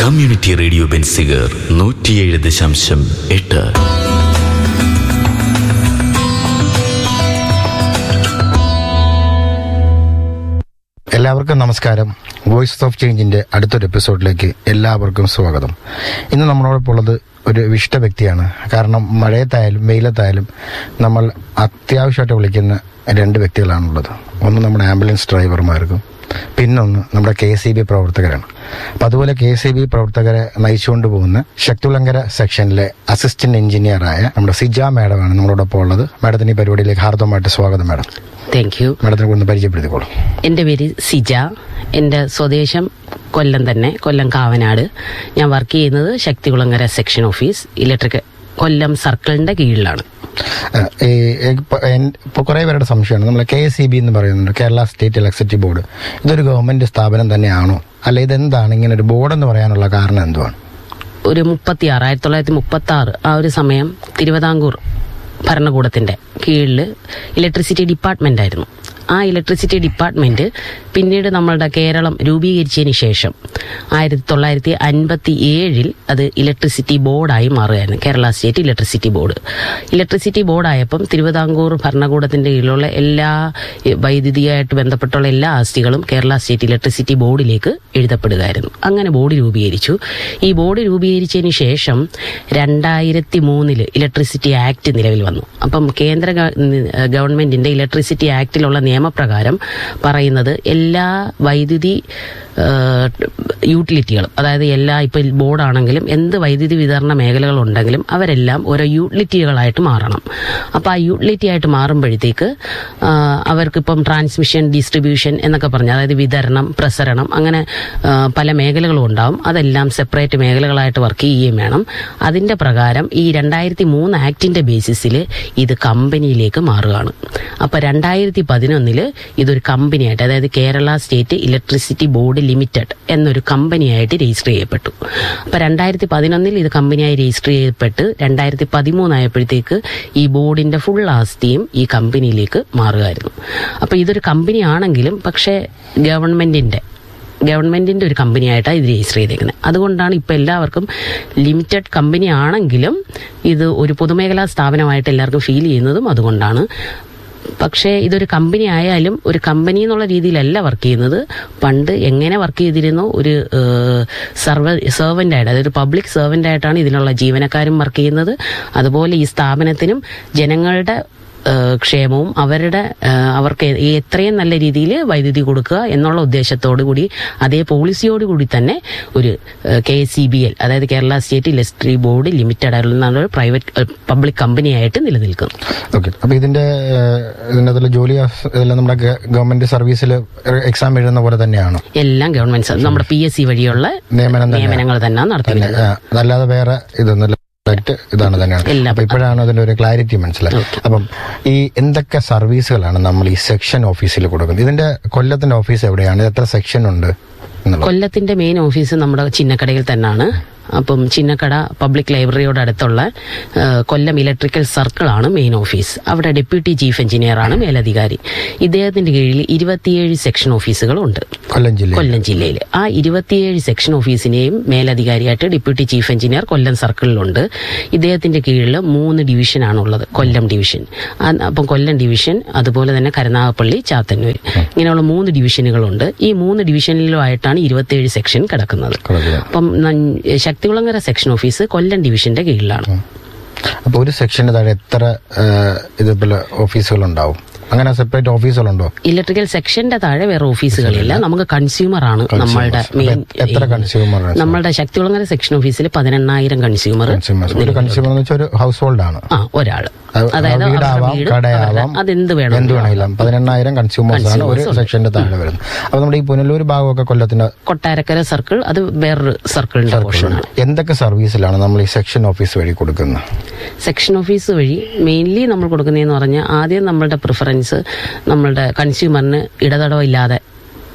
Community radio Benziger നൂറ്റിയേഴ് ദശാംശം എട്ട് എല്ലാവർക്കും നമസ്കാരം വോയിസ് ഓഫ് ചേഞ്ചിന്റെ അടുത്തൊരു എപ്പിസോഡിലേക്ക് എല്ലാവർക്കും സ്വാഗതം ഇന്ന് നമ്മളോടൊപ്പം ഉള്ളത് ഒരു വിശിഷ്ട വ്യക്തിയാണ് കാരണം മഴയത്തായാലും വെയിലത്തായാലും നമ്മൾ അത്യാവശ്യമായിട്ട് വിളിക്കുന്ന രണ്ട് വ്യക്തികളാണുള്ളത് ഒന്ന് നമ്മുടെ ആംബുലൻസ് ഡ്രൈവർമാർക്കും പിന്നൊന്ന് നമ്മുടെ കെ സി ബി പ്രവർത്തകരാണ് അപ്പൊ അതുപോലെ കെ സി ബി പ്രവർത്തകരെ നയിച്ചുകൊണ്ട് പോകുന്ന ശക്തുലങ്കര സെക്ഷനിലെ അസിസ്റ്റന്റ് എഞ്ചിനീയറായ നമ്മുടെ സിജ മാഡമാണ് നമ്മളോടൊപ്പം ഉള്ളത് മാഡത്തിന് ഈ പരിപാടിയിലേക്ക് ഹാർദവമായിട്ട് സ്വാഗതം മാഡം താങ്ക് യു മാഡത്തിനെ ഒന്ന് പരിചയപ്പെടുത്തിക്കോളൂ എൻ്റെ പേര് സിജ എൻ്റെ സ്വദേശം കൊല്ലം തന്നെ കൊല്ലം കാവനാട് ഞാൻ വർക്ക് ചെയ്യുന്നത് Sakthikulangara section office electric Kollam സർക്കിളിന്റെ കീഴിലാണ് ഏഹ് ഈ ഇപ്പൊ എൻ- ഇപ്പൊ കുറെ പേരുടെ സംശയമാണ് നമ്മൾ കെ എസ് ബി എന്ന് പറയുന്നുണ്ട് കേരള സ്റ്റേറ്റ് ഇലക്ട്രിസിറ്റി ബോർഡ് ഇതൊരു ഗവൺമെന്റ് സ്ഥാപനം തന്നെയാണോ അല്ല ഇതെന്താണ് ഇങ്ങനെ ഒരു ബോർഡ് എന്ന് പറയാനുള്ള കാരണം എന്തുവാണ് ഒരു മുപ്പത്തി ആറ് ആയിരത്തി തൊള്ളായിരത്തി മുപ്പത്തി ആറ് ആ ഒരു സമയം തിരുവിതാംകൂർ ഭരണകൂടത്തിന്റെ കീഴിൽ ഇലക്ട്രിസിറ്റി ഡിപ്പാർട്ട്മെന്റ് ആയിരുന്നു ആ ഇലക്ട്രിസിറ്റി ഡിപ്പാർട്ട്മെന്റ് പിന്നീട് നമ്മളുടെ കേരളം രൂപീകരിച്ചതിന് ശേഷം ആയിരത്തി തൊള്ളായിരത്തി അൻപത്തി ഏഴിൽ അത് ഇലക്ട്രിസിറ്റി ബോർഡായി മാറുകയായിരുന്നു Kerala state electricity board electricity ബോർഡായപ്പം തിരുവിതാംകൂർ ഭരണകൂടത്തിന്റെ കീഴിലുള്ള എല്ലാ ഈ, വൈദ്യുതിയായിട്ട് ബന്ധപ്പെട്ടുള്ള എല്ലാ ആസ്തികളും കേരള സ്റ്റേറ്റ് ഇലക്ട്രിസിറ്റി ബോർഡിലേക്ക് എഴുതപ്പെടുകയായിരുന്നു അങ്ങനെ ബോർഡ് രൂപീകരിച്ചു ഈ ബോർഡ് രൂപീകരിച്ചതിന് ശേഷം രണ്ടായിരത്തി മൂന്നില് ഇലക്ട്രിസിറ്റി ആക്ട് നിലവിൽ വന്നു അപ്പം കേന്ദ്ര ഗവ- ഗവൺമെന്റിന്റെ ഇലക്ട്രിസിറ്റി ആക്ടിലുള്ള നിയമപ്രകാരം പറയുന്നത് എല്ലാ വൈദ്യുതി ഏഹ്, യൂട്ടിലിറ്റികളും അതായത് എല്ലാ ഇപ്പൊ ബോർഡാണെങ്കിലും എന്ത് വൈദ്യുതി വിതരണ മേഖലകൾ ഉണ്ടെങ്കിലും അവരെല്ലാം ഓരോ യൂട്ടിലിറ്റികളായിട്ട് മാറണം അപ്പൊ ആ യൂട്ടിലിറ്റി ആയിട്ട് മാറുമ്പോഴത്തേക്ക് ആ, അവർക്കിപ്പം ട്രാൻസ്മിഷൻ ഡിസ്ട്രിബ്യൂഷൻ എന്നൊക്കെ പറഞ്ഞ് അതായത് വിതരണം പ്രസരണം അങ്ങനെ ആ, പല മേഖലകളും ഉണ്ടാവും അതെല്ലാം സെപ്പറേറ്റ് മേഖലകളായിട്ട് വർക്ക് ചെയ്യുകയും വേണം അതിന്റെ പ്രകാരം ഈ രണ്ടായിരത്തി മൂന്ന് ആക്ടിന്റെ ബേസിസിൽ ഇത് കമ്പനിയിലേക്ക് മാറുകയാണ് അപ്പൊ രണ്ടായിരത്തി പതിനൊന്നില് ഇതൊരു കമ്പനിയായിട്ട് അതായത് Kerala state electricity board limited എന്നൊരു കമ്പനിയായിട്ട് രജിസ്റ്റർ ചെയ്യപ്പെട്ടു അപ്പൊ രണ്ടായിരത്തി പതിനൊന്നിൽ ഇത് കമ്പനിയായി രജിസ്റ്റർ ചെയ്യപ്പെട്ട് രണ്ടായിരത്തി പതിമൂന്നായപ്പോഴത്തേക്ക് ഈ ബോർഡിന്റെ ഫുൾ ആസ്തിയും ഈ കമ്പനിയിലേക്ക് മാറുകയായിരുന്നു അപ്പൊ ഇതൊരു കമ്പനി ആണെങ്കിലും പക്ഷേ ഗവൺമെന്റിന്റെ ഗവൺമെന്റിന്റെ ഒരു കമ്പനിയായിട്ടാണ് ഇത് രജിസ്റ്റർ ചെയ്തേക്കുന്നത് അതുകൊണ്ടാണ് ഇപ്പൊ എല്ലാവർക്കും ലിമിറ്റഡ് കമ്പനി ആണെങ്കിലും ഇത് ഒരു പൊതുമേഖലാ സ്ഥാപനമായിട്ട് എല്ലാവർക്കും ഫീൽ ചെയ്യുന്നതും അതുകൊണ്ടാണ് പക്ഷേ ഇതൊരു കമ്പനി ആയാലും ഒരു കമ്പനി എന്നുള്ള രീതിയിലല്ല വർക്ക് ചെയ്യുന്നത് പണ്ട് എങ്ങനെ വർക്ക് ചെയ്തിരുന്നോ ഒരു സർവ സെർവൻ്റ് ആയിട്ട് അതായത് പബ്ലിക് സെർവൻ്റ് ആയിട്ടാണ് ഇതിനുള്ള ജീവനക്കാരും വർക്ക് ചെയ്യുന്നത് അതുപോലെ ഈ സ്ഥാപനത്തിനും ജനങ്ങളുടെ ഏഹ് ക്ഷേമവും അവരുടെ ഏഹ് അവർക്ക് ഈ എത്രയും നല്ല രീതിയിൽ വൈദ്യുതി കൊടുക്കുക എന്നുള്ള ഉദ്ദേശത്തോടു കൂടി അതേ പോളിസിയോട് കൂടി തന്നെ ഒരു കെ സി ബി എൽ അതായത് Kerala state electricity board limited ആയിട്ടുള്ള ഒരു പ്രൈവറ്റ് പബ്ലിക് കമ്പനിയായിട്ട് നിലനിൽക്കുന്നു ഓക്കെ അപ്പൊ ഇതിന്റെ ഏഹ്, ഇതിന്റെ അതിൽ ജോലി അസ്- ഇതെല്ലാം നമ്മുടെ ഗ- ഗവൺമെന്റ് സർവീസിൽ എക്സാം എഴുതുന്ന പോലെ തന്നെയാണോ എല്ലാം ഗവൺമെന്റ് സ- നമ്മുടെ പി എസ് സി വഴിയുള്ള നിയമനം തന്നെ നിയമനങ്ങൾ തന്നെ നടത്തുന്നത് ആ, അതല്ലാതെ വേറെ ഇതൊന്നും ഡയറക്റ്റ് ഇതാണ് തന്നെയാണ് എല്ലാം. അപ്പൊ ഇപ്പോഴാണ് അതിന്റെ ഒരു ക്ലാരിറ്റി മനസ്സിലായി അപ്പം ഈ എന്തൊക്കെ സർവീസുകളാണ് നമ്മൾ ഈ സെക്ഷൻ ഓഫീസിൽ കൊടുക്കുന്നത് ഇതിന്റെ കൊല്ലത്തിന്റെ ഓഫീസ് എവിടെയാണ് ഇത് എത്ര സെക്ഷൻ ഉണ്ട് എന്നുള്ളത് കൊല്ലത്തിന്റെ മെയിൻ ഓഫീസ് നമ്മുടെ ചിന്നക്കടയിൽ തന്നെയാണ് അപ്പം ചിന്നക്കട പബ്ലിക് ലൈബ്രറിയോട് അടുത്തുള്ള ആ, കൊല്ലം ഇലക്ട്രിക്കൽ സർക്കിളാണ് മെയിൻ ഓഫീസ് അവിടെ ഡെപ്യൂട്ടി ചീഫ് എഞ്ചിനീയറാണ് മേലധികാരി ഇദ്ദേഹത്തിന്റെ കീഴിൽ ഇരുപത്തിയേഴ് സെക്ഷൻ ഓഫീസുകളുണ്ട് കൊല്ലം ജില്ലയിൽ കൊല്ലം ജില്ലയിൽ ആ ഇരുപത്തിയേഴ് സെക്ഷൻ ഓഫീസിനെയും മേലധികാരിയായിട്ട് ഡെപ്യൂട്ടി ചീഫ് എഞ്ചിനീയർ കൊല്ലം സർക്കിളിലുണ്ട് ഇദ്ദേഹത്തിന്റെ കീഴിൽ മൂന്ന് ഡിവിഷനാണുള്ളത് കൊല്ലം ഡിവിഷൻ ആ- അപ്പം കൊല്ലം ഡിവിഷൻ അതുപോലെ തന്നെ കരുനാഗപ്പള്ളി ചാത്തന്നൂർ ഇങ്ങനെയുള്ള മൂന്ന് ഡിവിഷനുകളുണ്ട് ഈ മൂന്ന് ഡിവിഷനിലുമായിട്ടാണ് ഇരുപത്തിയേഴ് സെക്ഷൻ കിടക്കുന്നത് കിടക്കുക. അപ്പം ന- ശക്തികുളങ്ങര സെക്ഷൻ ഓഫീസ് കൊല്ലം ഡിവിഷന്റെ കീഴിലാണ് അപ്പൊ ഒരു സെക്ഷന് താഴെ എത്ര ഏഹ്, ഇതുപോലെ ഓഫീസുകൾ ഉണ്ടാവും അങ്ങനെ സെപ്പറേറ്റ് ഓഫീസുകളുണ്ടോ ഇലക്ട്രിക്കൽ സെക്ഷന്റെ താഴെ വേറെ ഓഫീസുകളില്ല നമുക്ക് കൺസ്യൂമർ ആണ് നമ്മളുടെ മെയിൻ എത്ര കൺസ്യൂമർ നമ്മളുടെ ശക്തികുളങ്ങര സെക്ഷൻ ഓഫീസിൽ പതിനെണ്ണായിരം കൺസ്യൂമർ കൺസ്യൂമേഴ്സ് ഒരു കൺസ്യൂമർ എന്ന് വെച്ചാൽ ഒരു ഹൗസ് ഹോൾഡ് ആണ് ആ ഒരാള് അത് അതായത് അവരുടെ വീടാവാം വീട്, കടയാവാം അവരുടെ- അതെന്ത് വേണം എന്ത് വേണമെങ്കിലും പതിനെണ്ണായിരം കൺസ്യൂമേഴ്സ് ആണ് ഒരു സെക്ഷന്റെ താഴെ വരുന്നത് അപ്പൊ നമ്മുടെ ഈ പുനലൂർ ഭാഗമൊക്കെ കൊല്ലത്തിന്റെ കൊട്ടാരക്കര സർക്കിൾ അത് വേറൊരു സർക്കിളിന്റെ പോർഷനാണ് എന്തൊക്കെ സർവീസിലാണ് നമ്മൾ ഈ സെക്ഷൻ ഓഫീസ് വഴി കൊടുക്കുന്നത് സെക്ഷൻ ഓഫീസ് വഴി മെയിൻലി നമ്മൾ കൊടുക്കുന്നതെന്ന് പറഞ്ഞാൽ ആദ്യം നമ്മളുടെ പ്രിഫറൻസ് നമ്മളുടെ കൺസ്യൂമറിന് ഇടതടവില്ലാതെ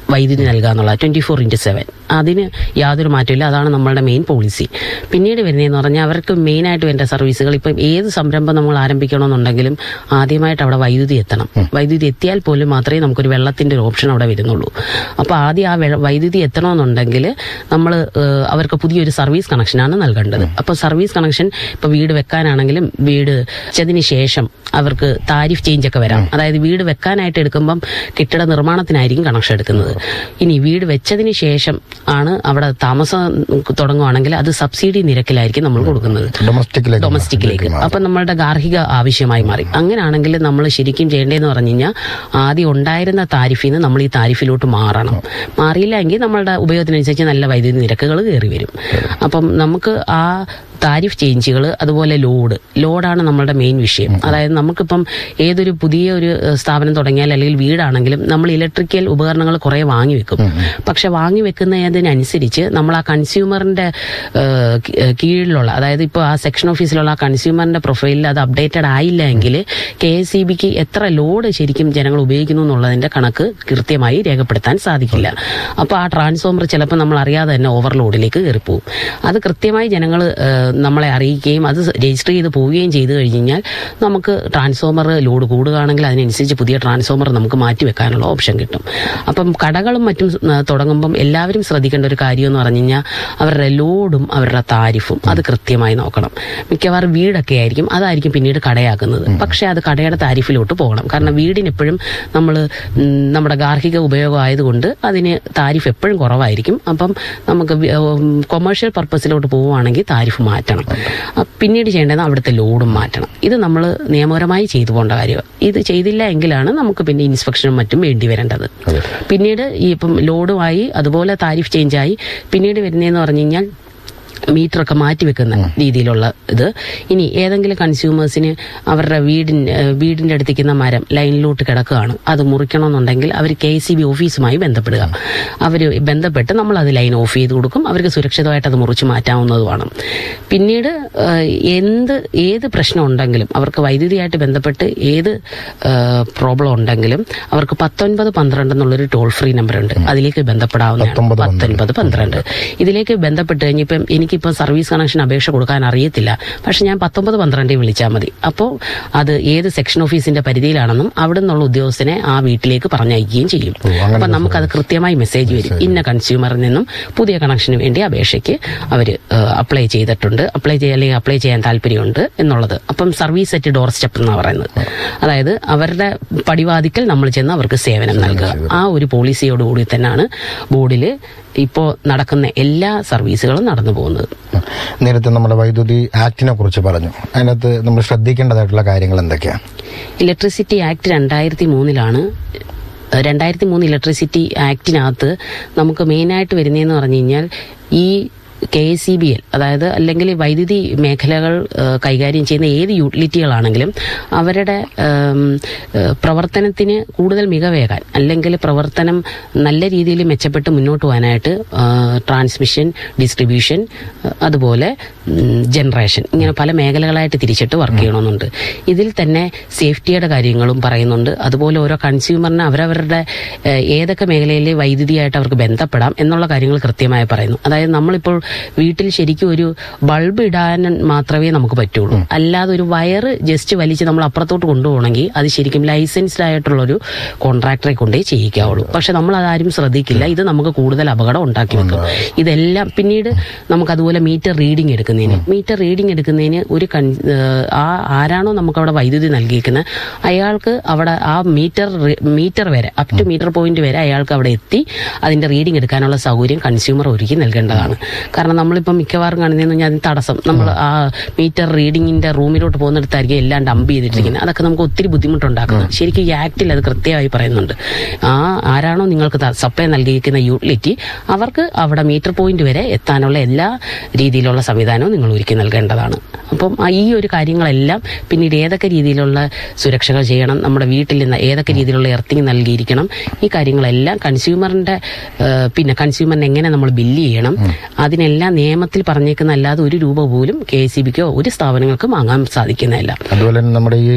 വൈദ്യുതി നൽകുക എന്നുള്ള ട്വന്റി ഫോർ ഇൻറ്റു സെവൻ അതിന് യാതൊരു മാറ്റമില്ല അതാണ് നമ്മളുടെ മെയിൻ പോളിസി പിന്നീട് വരുന്നതെന്ന് പറഞ്ഞാൽ അവർക്ക് മെയിനായിട്ട് വേണ്ട സർവീസുകൾ ഇപ്പം ഏത് സംരംഭം നമ്മൾ ആരംഭിക്കണമെന്നുണ്ടെങ്കിലും ആദ്യമായിട്ട് അവിടെ വൈദ്യുതി എത്തണം വൈദ്യുതി എത്തിയാൽ പോലും മാത്രമേ നമുക്കൊരു വെള്ളത്തിന്റെ ഒരു ഓപ്ഷൻ അവിടെ വരുന്നുള്ളൂ അപ്പോൾ ആദ്യം ആ വെ- വൈദ്യുതി എത്തണമെന്നുണ്ടെങ്കിൽ നമ്മൾ അവർക്ക് പുതിയൊരു സർവീസ് കണക്ഷനാണ് നൽകേണ്ടത് അപ്പോൾ സർവീസ് കണക്ഷൻ ഇപ്പോൾ വീട് വെക്കാനാണെങ്കിലും വീട് വെച്ചതിന് ശേഷം അവർക്ക് താരിഫ് ചേഞ്ച് ഒക്കെ വരാം അതായത് വീട് വെക്കാനായിട്ട് എടുക്കുമ്പം കെട്ടിട നിർമ്മാണത്തിനായിരിക്കും കണക്ഷൻ എടുക്കുന്നത് ഇനി വീട് വെച്ചതിന് ശേഷം ആണ് അവിടെ താമസം തുടങ്ങുവാണെങ്കിൽ അത് സബ്സിഡി നിരക്കിലായിരിക്കും നമ്മൾ കൊടുക്കുന്നത് ഡൊമസ്റ്റിക്കിലേക്ക് ഡൊമസ്റ്റിക്കിലേക്ക് അപ്പൊ നമ്മളുടെ ഗാർഹിക ആവശ്യമായി മാറി അങ്ങനെയാണെങ്കിൽ നമ്മൾ ശരിക്കും ചെയ്യേണ്ടതെന്ന് പറഞ്ഞു കഴിഞ്ഞാൽ ആദ്യം ഉണ്ടായിരുന്ന താരിഫിൽ നിന്ന് നമ്മൾ ഈ താരിഫിലോട്ട് മാറണം മാറിയില്ല എങ്കിൽ നമ്മളുടെ ഉപയോഗത്തിനനുസരിച്ച് നല്ല വൈദ്യുതി നിരക്കുകൾ കയറി വരും അപ്പം നമുക്ക് ആ താരിഫ് ചേഞ്ചുകൾ അതുപോലെ ലോഡ് ലോഡാണ് നമ്മളുടെ മെയിൻ വിഷയം അതായത് നമുക്കിപ്പം ഏതൊരു പുതിയ ഒരു ഏഹ്, സ്ഥാപനം തുടങ്ങിയാൽ അല്ലെങ്കിൽ വീടാണെങ്കിലും നമ്മൾ ഇലക്ട്രിക്കൽ ഉപകരണങ്ങൾ കുറേ വാങ്ങി വെക്കും പക്ഷെ വാങ്ങി വെക്കുന്നതിനനുസരിച്ച് നമ്മൾ ആ കൺസ്യൂമറിന്റെ ഏഹ്, കീ- ഏഹ്, കീഴിലുള്ള അതായത് ഇപ്പോൾ ആ സെക്ഷൻ ഓഫീസിലുള്ള ആ കൺസ്യൂമറിന്റെ പ്രൊഫൈലിൽ അത് അപ്ഡേറ്റഡ് ആയില്ല എങ്കിൽ കെ എസ് ഇ ബിക്ക് എത്ര ലോഡ് ശരിക്കും ജനങ്ങൾ ഉപയോഗിക്കുന്നു എന്നുള്ളതിന്റെ കണക്ക് കൃത്യമായി രേഖപ്പെടുത്താൻ സാധിക്കില്ല അപ്പോൾ ആ ട്രാൻസ്ഫോമർ ചിലപ്പോൾ നമ്മൾ അറിയാതെ തന്നെ ഓവർലോഡിലേക്ക് കയറിപ്പോവും അത് കൃത്യമായി ജനങ്ങൾ നമ്മളെ അറിയിക്കുകയും അത് രജിസ്റ്റർ ചെയ്ത് പോവുകയും ചെയ്തു കഴിഞ്ഞാൽ നമുക്ക് ട്രാൻസ്ഫോമർ ലോഡ് കൂടുകയാണെങ്കിൽ അതിനനുസരിച്ച് പുതിയ ട്രാൻസ്ഫോമർ നമുക്ക് മാറ്റി വെക്കാനുള്ള ഓപ്ഷൻ കിട്ടും അപ്പം കടകളും മറ്റും ആ, തുടങ്ങുമ്പം എല്ലാവരും ശ്രദ്ധിക്കേണ്ട ഒരു കാര്യം എന്ന് പറഞ്ഞു കഴിഞ്ഞാൽ അവരുടെ ലോഡും അവരുടെ താരിഫും അത് കൃത്യമായി നോക്കണം മിക്കവാറും വീടൊക്കെ ആയിരിക്കും അതായിരിക്കും പിന്നീട് കടയാക്കുന്നത് പക്ഷെ അത് കടയുടെ താരിഫിലോട്ട് പോകണം കാരണം വീടിന് എപ്പോഴും നമ്മൾ നമ്മുടെ ഗാർഹിക ഉപയോഗം ആയതുകൊണ്ട് അതിന് താരിഫ് എപ്പോഴും കുറവായിരിക്കും അപ്പം നമുക്ക് കൊമേഴ്ഷ്യൽ പർപ്പസിലോട്ട് പോവുകയാണെങ്കിൽ താരിഫ് മാറ്റണം അ, പിന്നീട് ചെയ്യേണ്ടത് അവിടുത്തെ ലോഡും മാറ്റണം ഇത് നമ്മൾ നിയമപരമായി ചെയ്തു പോകേണ്ട കാര്യമാണ് ഇത് ചെയ്തില്ല എങ്കിലാണ് നമുക്ക് പിന്നെ ഇൻസ്പെക്ഷനും മറ്റും വേണ്ടി വരേണ്ടത് പിന്നീട് ഈ ഇപ്പം ലോഡുമായി അതുപോലെ താരിഫ് ചേഞ്ചായി പിന്നീട് വരുന്നതെന്ന് പറഞ്ഞു കഴിഞ്ഞാൽ മീറ്ററൊക്കെ മാറ്റി വെക്കുന്ന രീതിയിലുള്ള ഇത് ഇനി ഏതെങ്കിലും കൺസ്യൂമേഴ്സിന് അവരുടെ വീടിന് ഏഹ് വീടിന്റെ അടുത്തേക്കുന്ന മരം ലൈനിലോട്ട് കിടക്കുകയാണ് അത് മുറിക്കണമെന്നുണ്ടെങ്കിൽ അവർ കെ സി ബി ഓഫീസുമായി ബന്ധപ്പെടുക അവർ ബന്ധപ്പെട്ട് നമ്മൾ അത് ലൈൻ ഓഫ് ചെയ്ത് കൊടുക്കും അവർക്ക് സുരക്ഷിതമായിട്ട് അത് മുറിച്ച് മാറ്റാവുന്നതുമാണ് പിന്നീട് ഏഹ് എന്ത് ഏത് പ്രശ്നം ഉണ്ടെങ്കിലും അവർക്ക് വൈദ്യുതിയായിട്ട് ബന്ധപ്പെട്ട് ഏത് പ്രോബ്ലം ഉണ്ടെങ്കിലും അവർക്ക് പത്തൊൻപത് പന്ത്രണ്ട് എന്നുള്ളൊരു ടോൾ ഫ്രീ നമ്പർ ഉണ്ട് അതിലേക്ക് ബന്ധപ്പെടാവുന്നതാണ് പത്തൊമ്പത് പത്തൊൻപത് പന്ത്രണ്ട് ഇതിലേക്ക് ബന്ധപ്പെട്ട് കഴിഞ്ഞിപ്പം എനിക്കിപ്പം സർവീസ് കണക്ഷൻ അപേക്ഷ കൊടുക്കാൻ അറിയത്തില്ല പക്ഷെ ഞാൻ പത്തൊമ്പത് പന്ത്രണ്ടിൽ വിളിച്ചാൽ മതി അപ്പോൾ അത് ഏത് സെക്ഷൻ ഓഫീസിന്റെ പരിധിയിലാണെന്നും അവിടെ നിന്നുള്ള ഉദ്യോഗസ്ഥനെ ആ വീട്ടിലേക്ക് പറഞ്ഞയക്കുകയും ചെയ്യും ഓ, അങ്ങനെ അപ്പൊ നമുക്കത് കൃത്യമായി മെസ്സേജ് വരും ഇന്ന കൺസ്യൂമറിൽ നിന്നും പുതിയ കണക്ഷന് വേണ്ടി അപേക്ഷയ്ക്ക് അവർ അപ്ലൈ ചെയ്തിട്ടുണ്ട് അപ്ലൈ ചെയ്യാൻ അല്ലെങ്കിൽ അപ്ലൈ ചെയ്യാൻ താല്പര്യമുണ്ട് എന്നുള്ളത് അപ്പം സർവീസ് അറ്റ് ഡോർ സ്റ്റെപ്പ് എന്നാണ് പറയുന്നത് അതായത് അവരുടെ പടിവാതിക്കൽ നമ്മൾ ചെന്ന് അവർക്ക് സേവനം നൽകുക ആ ഒരു പോളിസിയോടുകൂടി തന്നെയാണ് ബോർഡിൽ ഇപ്പോൾ നടക്കുന്ന എല്ലാ സർവീസുകളും നടന്നു പോകുന്നത് നേരത്തെ നമ്മുടെ വൈദ്യുതി ആക്ടിനെ കുറിച്ച് പറഞ്ഞു അതിനകത്ത് നമ്മൾ ശ്രദ്ധിക്കേണ്ടതായിട്ടുള്ള കാര്യങ്ങൾ എന്തൊക്കെയാണ് ഇലക്ട്രിസിറ്റി ആക്ട് രണ്ടായിരത്തി മൂന്നിലാണ് രണ്ടായിരത്തി മൂന്ന് ഇലക്ട്രിസിറ്റി ആക്ടിനകത്ത് നമുക്ക് മെയിനായിട്ട് വരുന്നതെന്ന് പറഞ്ഞു കഴിഞ്ഞാൽ ഈ K S C B L അതായത് അല്ലെങ്കിൽ വൈദ്യുതി മേഖലകൾ ആ, കൈകാര്യം ചെയ്യുന്ന ഏത് യൂട്ടിലിറ്റികളാണെങ്കിലും അവരുടെ ആം, ആ, പ്രവർത്തനത്തിന് കൂടുതൽ മികവേകാൻ അല്ലെങ്കിൽ പ്രവർത്തനം നല്ല രീതിയിൽ മെച്ചപ്പെട്ട് മുന്നോട്ട് പോകാനായിട്ട് ആ, ട്രാൻസ്മിഷൻ ഡിസ്ട്രിബ്യൂഷൻ ആ, അതുപോലെ ഉം, ജനറേഷൻ ഇങ്ങനെ പല മേഖലകളായിട്ട് തിരിച്ചിട്ട് വർക്ക് ചെയ്യണമെന്നുണ്ട് ഇതിൽ തന്നെ സേഫ്റ്റിയുടെ കാര്യങ്ങളും പറയുന്നുണ്ട് അതുപോലെ ഓരോ കൺസ്യൂമറിന് അവരവരുടെ ഏഹ്, ഏതൊക്കെ മേഖലയിൽ വൈദ്യുതിയായിട്ട് അവർക്ക് ബന്ധപ്പെടാം എന്നുള്ള കാര്യങ്ങൾ കൃത്യമായി പറയുന്നു അതായത് നമ്മളിപ്പോൾ വീട്ടിൽ ശരിക്കും ഒരു ബൾബ് ഇടാൻ മാത്രമേ നമുക്ക് പറ്റുള്ളൂ അല്ലാതെ ഒരു വയറ് ജസ്റ്റ് വലിച്ച് നമ്മൾ അപ്പുറത്തോട്ട് കൊണ്ടുപോകണമെങ്കിൽ അത് ശരിക്കും ലൈസൻസ്ഡ് ആയിട്ടുള്ള ഒരു കോൺട്രാക്ടറെ കൊണ്ടേ ചെയ്യിക്കാവുള്ളൂ പക്ഷെ നമ്മൾ അതാരും ശ്രദ്ധിക്കില്ല ഇത് നമുക്ക് കൂടുതൽ അപകടം ഉണ്ടാക്കി വെക്കും ഇതെല്ലാം പിന്നീട് നമുക്ക് അതുപോലെ മീറ്റർ റീഡിംഗ് എടുക്കുന്നതിന് മീറ്റർ റീഡിംഗ് എടുക്കുന്നതിന് ഒരു കൺ ഏഹ് ആ ആരാണോ നമുക്ക് അവിടെ വൈദ്യുതി നൽകിയിരിക്കുന്നത് അയാൾക്ക് അവിടെ ആ മീറ്റർ മീറ്റർ വരെ അപ് ടു മീറ്റർ പോയിന്റ് വരെ അയാൾക്ക് അവിടെ എത്തി അതിന്റെ റീഡിംഗ് എടുക്കാനുള്ള സൗകര്യം കൺസ്യൂമർ ഒരുക്കി നൽകേണ്ടതാണ് കാരണം നമ്മളിപ്പം മിക്കവാറും കാണുന്നതെന്ന് പറഞ്ഞാൽ അതിന് തടസ്സം നമ്മൾ ആ മീറ്റർ റീഡിങ്ങിന്റെ റൂമിലോട്ട് പോകുന്നിടത്തായിരിക്കും എല്ലാം ഡംപ് ചെയ്തിട്ടിരിക്കുന്നത് അതൊക്കെ നമുക്ക് ഒത്തിരി ബുദ്ധിമുട്ടുണ്ടാക്കുന്നത് ശരിക്കും ഈ ആക്ടിൽ അത് കൃത്യമായി പറയുന്നുണ്ട് ആ ആരാണോ നിങ്ങൾക്ക് സപ്ലൈ നൽകിയിരിക്കുന്ന യൂട്ടിലിറ്റി അവർക്ക് അവിടെ മീറ്റർ പോയിന്റ് വരെ എത്താനുള്ള എല്ലാ രീതിയിലുള്ള സംവിധാനവും നിങ്ങൾ ഒരുക്കി നൽകേണ്ടതാണ് അപ്പം ആ ഈ ഒരു കാര്യങ്ങളെല്ലാം പിന്നീട് ഏതൊക്കെ രീതിയിലുള്ള സുരക്ഷകൾ ചെയ്യണം നമ്മുടെ വീട്ടിൽ നിന്ന് ഏതൊക്കെ രീതിയിലുള്ള എർത്തിങ് നൽകിയിരിക്കണം ഈ കാര്യങ്ങളെല്ലാം കൺസ്യൂമറിന്റെ ഏഹ്, പിന്നെ കൺസ്യൂമറിന് എങ്ങനെ നമ്മൾ ബില്ല് ചെയ്യണം അതിനെല്ലാം നിയമത്തിൽ പറഞ്ഞേക്കുന്ന അല്ലാതെ ഒരു രൂപ പോലും കെ സി ബിക്കോ ഒരു സ്ഥാപനങ്ങൾക്കും വാങ്ങാൻ സാധിക്കുന്നതല്ല അതുപോലെ തന്നെ നമ്മുടെ ഈ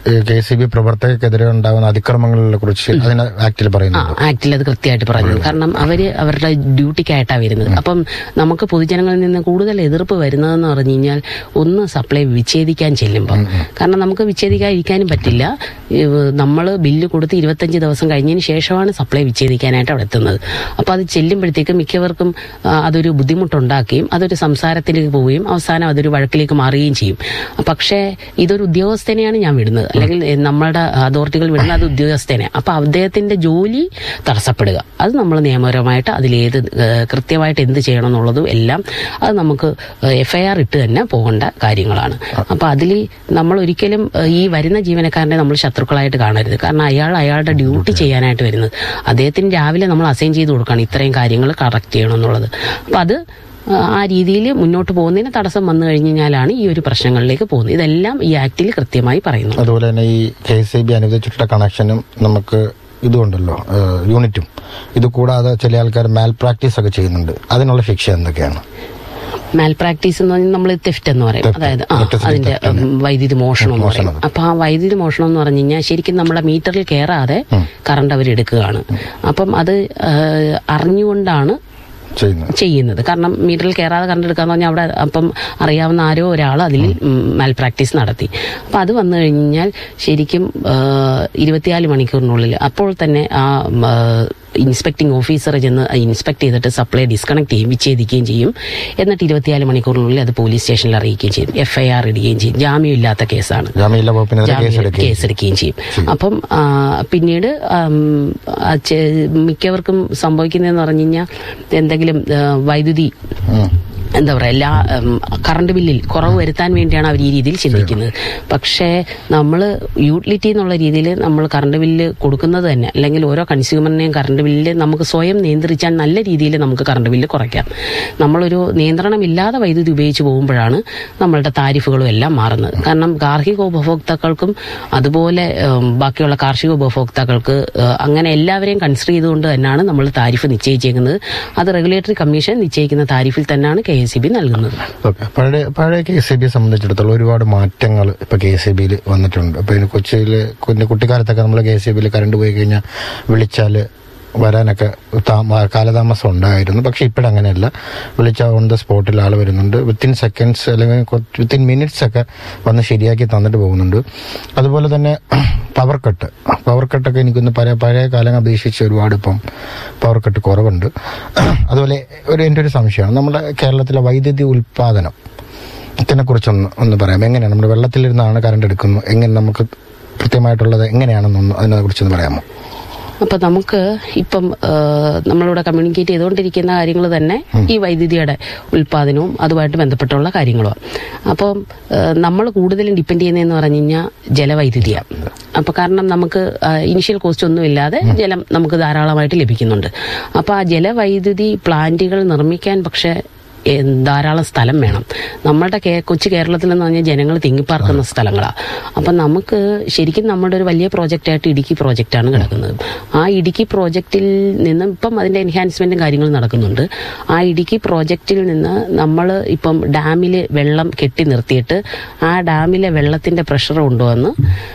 കെ സി ബി പ്രവർത്തകർക്കെതിരെ ഉണ്ടാകുന്ന അതിക്രമങ്ങളെ കുറിച്ച് അതിന് ആക്ടിൽ ആ പറയുന്നുണ്ട് ആക്ടിൽ അത് കൃത്യമായിട്ട് പറഞ്ഞു കാരണം അവര് അവരുടെ ഡ്യൂട്ടിക്കായിട്ടാണ് വരുന്നത് അപ്പം നമുക്ക് പൊതുജനങ്ങളിൽ നിന്ന് കൂടുതൽ എതിർപ്പ് വരുന്നതെന്ന് പറഞ്ഞു കഴിഞ്ഞാൽ ഒന്ന് സപ്ലൈ വിച്ഛേദിക്കാൻ ചെല്ലുമ്പോൾ കാരണം നമുക്ക് വിച്ഛേദിക്കാതിരിക്കാനും പറ്റില്ല നമ്മൾ ബില്ല് കൊടുത്ത് ഇരുപത്തഞ്ച് ദിവസം കഴിഞ്ഞതിന് ശേഷമാണ് സപ്ലൈ വിച്ഛേദിക്കാനായിട്ട് അവിടെ എത്തുന്നത് അപ്പോൾ അത് ചെല്ലുമ്പോഴത്തേക്ക് മിക്കവർക്കും ആ, അതൊരു ബുദ്ധിമുട്ടുണ്ടാക്കുകയും അതൊരു സംസാരത്തിലേക്ക് പോവുകയും അവസാനം അതൊരു വഴക്കിലേക്ക് മാറുകയും ചെയ്യും പക്ഷേ ഇതൊരു ഉദ്യോഗസ്ഥനെയാണ് ഞാൻ വിടുന്നത് അല്ലെങ്കിൽ എ, നമ്മുടെ അതോറിറ്റികൾ വിടുന്ന അത് ഉദ്യോഗസ്ഥനെ അപ്പൊ അദ്ദേഹത്തിന്റെ ജോലി തടസ്സപ്പെടുക അത് നമ്മൾ നിയമപരമായിട്ട് അതിലേത് ഏ, കൃത്യമായിട്ട് എന്ത് ചെയ്യണം എന്നുള്ളതും എല്ലാം അത് നമുക്ക് എഫ്ഐആർ ഇട്ട് തന്നെ പോകേണ്ട കാര്യങ്ങളാണ് അപ്പൊ അതിൽ നമ്മൾ ഒരിക്കലും ഏ, ഈ വരുന്ന ജീവനക്കാരനെ നമ്മൾ ശത്രുക്കളായിട്ട് കാണരുത് കാരണം അയാൾ അയാളുടെ ഡ്യൂട്ടി ചെയ്യാനായിട്ട് വരുന്നത് അദ്ദേഹത്തിന് രാവിലെ നമ്മൾ അസൈൻ ചെയ്ത് കൊടുക്കണം ഇത്രയും കാര്യങ്ങൾ കറക്റ്റ് ചെയ്യണം എന്നുള്ളത് അപ്പൊ അത് ആ രീതിയിൽ മുന്നോട്ട് പോകുന്നതിന് തടസ്സം വന്നു കഴിഞ്ഞാലാണ് ഈ ഒരു പ്രശ്നങ്ങളിലേക്ക് പോകുന്നത് ഇതെല്ലാം ഈ ആക്ടിൽ കൃത്യമായി പറയുന്നു അതുപോലെ തന്നെ ഈ കെ സി ബി അനുവദിച്ചിട്ടുള്ള കണക്ഷനും നമുക്ക് ഇതുണ്ടല്ലോ ഏഹ്, യൂണിറ്റും ഇത് കൂടാതെ ചില ആൾക്കാർ മാൽ പ്രാക്ടീസ് ഒക്കെ ചെയ്യുന്നുണ്ട് അതിനുള്ള ശിക്ഷ എന്തൊക്കെയാണ് മാൽ പ്രാക്ടീസ് എന്ന് പറഞ്ഞാൽ നമ്മൾ തെഫ്റ്റ് എന്ന് പറയും Theft. അതായത് ആ Electricity അതിന്റെ theft ആണ്. ഉം, വൈദ്യുതി മോഷണം എന്ന് പറയും മോഷണം. അപ്പൊ ആ വൈദ്യുതി മോഷണം എന്ന് പറഞ്ഞു കഴിഞ്ഞാൽ ശരിക്കും നമ്മുടെ മീറ്ററിൽ കയറാതെ കറണ്ട് അവർ എടുക്കുകയാണ് അപ്പം അത് ആ, അറിഞ്ഞുകൊണ്ടാണ് ചെയ്യുന്നത് ചെയ്യുന്നത് കാരണം മീറ്ററിൽ കയറാതെ കറണ്ട് എടുക്കാന്ന് പറഞ്ഞാൽ അവിടെ അപ്പം അറിയാവുന്ന ആരോ ഒരാൾ അതിൽ മാൽ പ്രാക്ടീസ് നടത്തി അപ്പം അത് വന്നു കഴിഞ്ഞാൽ ശരിക്കും ആ, ഇരുപത്തിനാല് മണിക്കൂറിനുള്ളിൽ അപ്പോൾ തന്നെ ആ ഇൻസ്പെക്ടിംഗ് ഓഫീസർ ചെന്ന് ഇൻസ്പെക്ട് ചെയ്തിട്ട് സപ്ലൈ ഡിസ്കണക്ട് ചെയ്യും വിച്ഛേദിക്കുകയും ചെയ്യും എന്നിട്ട് ഇരുപത്തിനാല് മണിക്കൂറിനുള്ളിൽ അത് പോലീസ് സ്റ്റേഷനിൽ അറിയിക്കുകയും ചെയ്യും എഫ്ഐആർ ഇടുകയും ചെയ്യും ജാമ്യമില്ലാത്ത കേസാണ് ജാമ്യമില്ല വകുപ്പിനെതിരെ കേസ് ജാമ്യം എടുക്കുകയും കേസെടുക്കുകയും ചെയ്യും അപ്പം ആ, പിന്നീട് ആം, ആ, ചെ- മിക്കവർക്കും സംഭവിക്കുന്നതെന്ന് പറഞ്ഞു കഴിഞ്ഞാൽ എന്തെങ്കിലും ആ, വൈദ്യുതി ഉം. എന്താ പറയാ എല്ലാ ഉം, കറണ്ട് ബില്ലിൽ കുറവ് വരുത്താൻ വേണ്ടിയാണ് അവർ ഈ രീതിയിൽ ചിന്തിക്കുന്നത് പക്ഷേ നമ്മൾ യൂട്ടിലിറ്റി എന്നുള്ള രീതിയിൽ നമ്മൾ കറണ്ട് ബില്ല് കൊടുക്കുന്നത് തന്നെ അല്ലെങ്കിൽ ഓരോ കൺസ്യൂമറിനെയും കറണ്ട് ബില്ല് നമുക്ക് സ്വയം നിയന്ത്രിച്ചാൽ നല്ല രീതിയിൽ നമുക്ക് കറണ്ട് ബില്ല് കുറയ്ക്കാം നമ്മളൊരു നിയന്ത്രണമില്ലാതെ വൈദ്യുതി ഉപയോഗിച്ച് പോകുമ്പോഴാണ് നമ്മളുടെ താരിഫുകളും എല്ലാം മാറുന്നത് കാരണം ഗാർഹിക ഉപഭോക്താക്കൾക്കും അതുപോലെ ഉം, ബാക്കിയുള്ള കാർഷിക ഉപഭോക്താക്കൾക്ക് ഏഹ്, അങ്ങനെ എല്ലാവരെയും കൺസിഡർ ചെയ്തുകൊണ്ട് തന്നെയാണ് നമ്മൾ താരിഫ് നിശ്ചയിച്ചേക്കുന്നത് അത് റെഗുലേറ്ററി കമ്മീഷൻ നിശ്ചയിക്കുന്ന താരിഫിൽ തന്നെയാണ് കെ എസ് ബി നൽകുന്നത് ഓക്കെ പഴയ പഴയ കെ സി ബിയെ സംബന്ധിച്ചിടത്തോളം ഒരുപാട് മാറ്റങ്ങൾ ഇപ്പൊ കെ സി ബിയിൽ വന്നിട്ടുണ്ട് ഇപ്പൊ ഇതിന് കൊച്ചിയിൽ കുഞ്ഞു കുട്ടിക്കാലത്തൊക്കെ നമ്മൾ കെ സി ബിയിൽ കറണ്ട് പോയി കഴിഞ്ഞാൽ വിളിച്ചാൽ വരാനൊക്കെ താ- കാലതാമസം ഉണ്ടായിരുന്നു പക്ഷെ ഇപ്പോഴങ്ങനെയല്ല വിളിച്ചാൽ ഓൺ ദ സ്പോട്ടിൽ ആൾ വരുന്നുണ്ട് വിത്തിൻ സെക്കൻഡ്സ് അല്ലെങ്കിൽ വിത്തിൻ മിനിറ്റ്സ് ഒക്കെ വന്ന് ശരിയാക്കി തന്നിട്ട് പോകുന്നുണ്ട് അതുപോലെ തന്നെ പവർ കട്ട് പവർ കട്ടൊക്കെ എനിക്കൊന്ന് പഴയ പഴയ കാലം അപേക്ഷിച്ച് ഒരുപാട് ഇപ്പം പവർ കട്ട് കുറവുണ്ട് അതുപോലെ ഒരു എൻ്റെ ഒരു സംശയമാണ് നമ്മുടെ കേരളത്തിലെ വൈദ്യുതി ഉൽപാദനം ഇതിനെ കുറിച്ചൊന്ന് ഒന്ന് പറയാം എങ്ങനെയാണ് നമ്മുടെ വെള്ളത്തിലിരുന്നാണ് കറണ്ട് എടുക്കുന്നത് എങ്ങനെ നമുക്ക് കൃത്യമായിട്ടുള്ളത് എങ്ങനെയാണെന്നൊന്ന് അതിനെ കുറിച്ചൊന്ന് പറയാമോ അപ്പൊ നമുക്ക് ഇപ്പം ഏഹ്, നമ്മളിവിടെ കമ്മ്യൂണിക്കേറ്റ് ചെയ്തുകൊണ്ടിരിക്കുന്ന കാര്യങ്ങൾ തന്നെ ഈ വൈദ്യുതിയുടെ ഉൽപാദനവും അതുമായിട്ട് ബന്ധപ്പെട്ടുള്ള കാര്യങ്ങളുമാണ് അപ്പം നമ്മൾ കൂടുതലും ഡിപ്പെൻഡ് ചെയ്യുന്നതെന്ന് പറഞ്ഞു കഴിഞ്ഞാൽ ജലവൈദ്യുതിയാണ് അപ്പൊ കാരണം നമുക്ക് ഇനിഷ്യൽ കോസ്റ്റ് ഒന്നും ഇല്ലാതെ ജലം നമുക്ക് ധാരാളമായിട്ട് ലഭിക്കുന്നുണ്ട് അപ്പൊ ആ ജലവൈദ്യുതി പ്ലാന്റുകൾ നിർമ്മിക്കാൻ പക്ഷേ ഏ, ധാരാളം സ്ഥലം വേണം നമ്മുടെ കേ- കൊച്ചു കേരളത്തിൽ എന്ന് പറഞ്ഞാൽ ജനങ്ങൾ തിങ്ങിപ്പാർക്കുന്ന സ്ഥലങ്ങളാണ് അപ്പം നമുക്ക് ശരിക്കും നമ്മുടെ ഒരു വലിയ പ്രോജക്റ്റായിട്ട് ഇടുക്കി പ്രോജക്റ്റാണ് കിടക്കുന്നത് ആ ഇടുക്കി പ്രോജക്റ്റിൽ നിന്നും ഇപ്പം അതിന്റെ എൻഹാൻസ്മെന്റും കാര്യങ്ങളും നടക്കുന്നുണ്ട് ആ ഇടുക്കി പ്രോജക്റ്റിൽ നിന്ന് നമ്മൾ ഇപ്പം ഡാമിൽ വെള്ളം കെട്ടി നിർത്തിയിട്ട് ആ ഡാമിലെ വെള്ളത്തിന്റെ പ്രഷർ കൊണ്ടുവന്ന്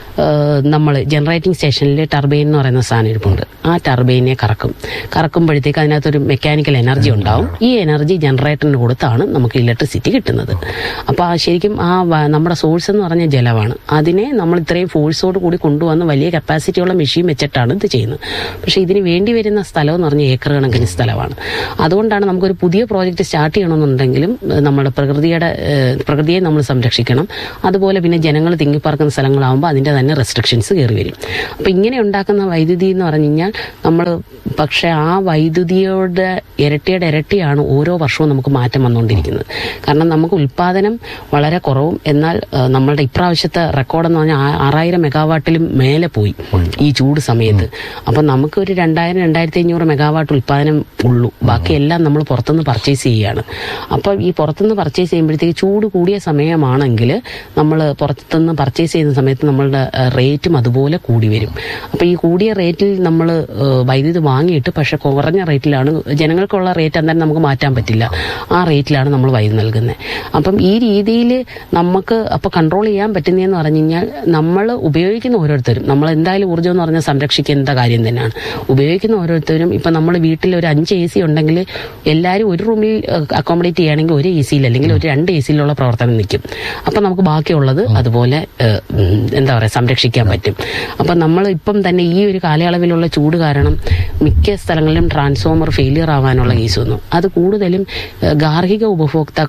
നമ്മൾ ജനറേറ്റിംഗ് സ്റ്റേഷനിൽ ടർബൈൻ എന്ന് പറയുന്ന സാധനം ഇരിപ്പുണ്ട് ആ ടർബൈനെ കറക്കും കറക്കുമ്പോഴത്തേക്ക് അതിനകത്തൊരു മെക്കാനിക്കൽ എനർജി ഉണ്ടാവും ഈ എനർജി ജനറേറ്ററിന് കൊടുത്താണ് നമുക്ക് ഇലക്ട്രിസിറ്റി കിട്ടുന്നത് അപ്പോൾ ആ ശരിക്കും ആ വ- നമ്മുടെ സോഴ്സ് എന്ന് പറഞ്ഞ ജലമാണ് അതിനെ നമ്മൾ ഇത്രയും ഫോഴ്സോട് കൂടി കൊണ്ടുവന്ന് വലിയ കപ്പാസിറ്റിയുള്ള മെഷീൻ വെച്ചിട്ടാണ് ഇത് ചെയ്യുന്നത് പക്ഷേ ഇതിന് വേണ്ടി വരുന്ന സ്ഥലം എന്ന് പറഞ്ഞാൽ ഏക്കർ കണക്കിന് സ്ഥലമാണ് അതുകൊണ്ടാണ് നമുക്കൊരു പുതിയ പ്രോജക്റ്റ് സ്റ്റാർട്ട് ചെയ്യണമെന്നുണ്ടെങ്കിലും ഏഹ്, നമ്മുടെ പ്രകൃതിയുടെ ഏഹ്, പ്രകൃതിയെ നമ്മൾ സംരക്ഷിക്കണം അതുപോലെ പിന്നെ ജനങ്ങൾ തിങ്ങിപ്പാർക്കുന്ന സ്ഥലങ്ങളാകുമ്പോൾ അതിന്റെ തന്നെ റെസ്ട്രിക്ഷൻസ് കയറി വരും അപ്പൊ ഇങ്ങനെ ഉണ്ടാക്കുന്ന വൈദ്യുതി എന്ന് പറഞ്ഞു കഴിഞ്ഞാൽ നമ്മൾ പക്ഷെ ആ വൈദ്യുതിയുടെ ഇരട്ടിയുടെ ഇരട്ടിയാണ് ഓരോ വർഷവും നമുക്ക് മാറ്റം വന്നുകൊണ്ടിരിക്കുന്നത് കാരണം നമുക്ക് ഉൽപാദനം വളരെ കുറവും എന്നാൽ ആ, നമ്മളുടെ ഇപ്രാവശ്യത്തെ റെക്കോർഡ് എന്ന് പറഞ്ഞാൽ ആ- ആറായിരം മെഗാവാട്ടിലും മേലെ പോയി ഈ ചൂട് സമയത്ത് അപ്പൊ നമുക്ക് ഒരു രണ്ടായിരം രണ്ടായിരത്തി അഞ്ഞൂറ് മെഗാവാട്ട് ഉൽപാദനം ഉള്ളൂ ബാക്കിയെല്ലാം നമ്മൾ പുറത്തുനിന്ന് പർച്ചേസ് ചെയ്യുകയാണ് അപ്പോൾ ഈ പുറത്തുനിന്ന് പർച്ചേസ് ചെയ്യുമ്പോഴത്തേക്ക് ചൂട് കൂടിയ സമയമാണെങ്കിൽ നമ്മൾ പുറത്തുനിന്ന് പർച്ചേസ് ചെയ്യുന്ന സമയത്ത് നമ്മളുടെ റേറ്റും അതുപോലെ കൂടി വരും അപ്പോൾ ഈ കൂടിയ റേറ്റിൽ നമ്മൾ വൈദ്യുതി വാങ്ങിയിട്ട് പക്ഷെ കുറഞ്ഞ റേറ്റിലാണ് ജനങ്ങൾക്കുള്ള റേറ്റ് അന്നേരം നമുക്ക് മാറ്റാൻ പറ്റില്ല ആ റേറ്റിലാണ് നമ്മൾ വൈദ്യുതി നൽകുന്നത് അപ്പം ഈ രീതിയിൽ നമുക്ക് അപ്പോൾ കൺട്രോൾ ചെയ്യാൻ പറ്റുന്നതെന്ന് പറഞ്ഞു കഴിഞ്ഞാൽ നമ്മൾ ഉപയോഗിക്കുന്ന ഓരോരുത്തരും നമ്മൾ എന്തായാലും ഊർജ്ജം എന്ന് പറഞ്ഞാൽ സംരക്ഷിക്കേണ്ട കാര്യം തന്നെയാണ് ഉപയോഗിക്കുന്ന ഓരോരുത്തരും ഇപ്പം നമ്മൾ വീട്ടിൽ ഒരു അഞ്ച് എ സി ഉണ്ടെങ്കിൽ എല്ലാവരും ഒരു റൂമിൽ അക്കോമഡേറ്റ് ചെയ്യുകയാണെങ്കിൽ ഒരു എ സിയിൽ അല്ലെങ്കിൽ ഒരു രണ്ട് എ സിയിലുള്ള പ്രവർത്തനം നിൽക്കും അപ്പം നമുക്ക് ബാക്കിയുള്ളത് അതുപോലെ ഏഹ്, ഉം, എന്താ പറയുക സംരക്ഷിക്കാൻ പറ്റും അപ്പം നമ്മൾ ഇപ്പം തന്നെ ഈ ഒരു കാലയളവിലുള്ള ചൂട് കാരണം മിക്ക സ്ഥലങ്ങളിലും ട്രാൻസ്ഫോമർ ഫെയിലിയർ ആവാനുള്ള കേസ് വന്നു അത് കൂടുതലും ഏഹ്, ഗാർഹിക ഉപഭോക്താക്കൾ